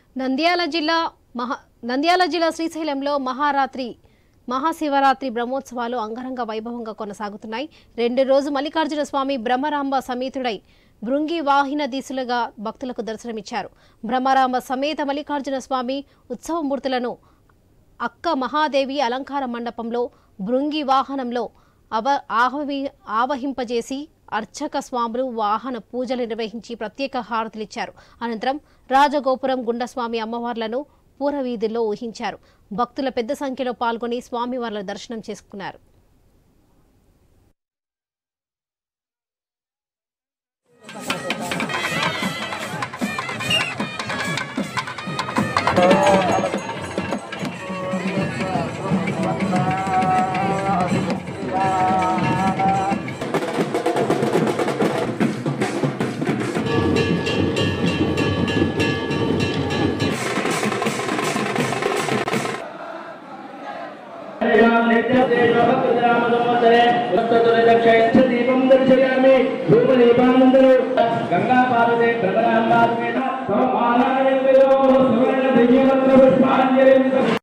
నంద్యాల జిల్లా మహా నంద్యాల జిల్లా శ్రీశైలంలో మహారాత్రి మహాశివరాత్రి బ్రహ్మోత్సవాలు అంగరంగ వైభవంగా కొనసాగుతున్నాయి రెండు రోజు మల్లికార్జున స్వామి బ్రహ్మరాంబ సమేతుడై భృంగి వాహిన దిశలుగా భక్తులకు దర్శనమిచ్చారు బ్రహ్మరాంబ సమేత మల్లికార్జున స్వామి ఉత్సవమూర్తులను అక్క మహాదేవి అలంకార మండపంలో భృంగి వాహనంలో అవ ఆహవి ఆవహింపజేసి అర్చక స్వాములు వాహన పూజలు నిర్వహించి ప్రత్యేక హారతులిచ్చారు అనంతరం రాజగోపురం గుండస్వామి అమ్మవార్లను పూరవీధుల్లో ఊహించారు భక్తుల పెద్ద సంఖ్యలో పాల్గొని స్వామివార్ల దర్శనం చేసుకున్నారు దీపం దర్శయామి ధూపదీపానందరు గంగా పార్వతే ప్రబలాంబాత్మేన సువర్ణ దివ్యవస్త్ర పుష్పాంజలి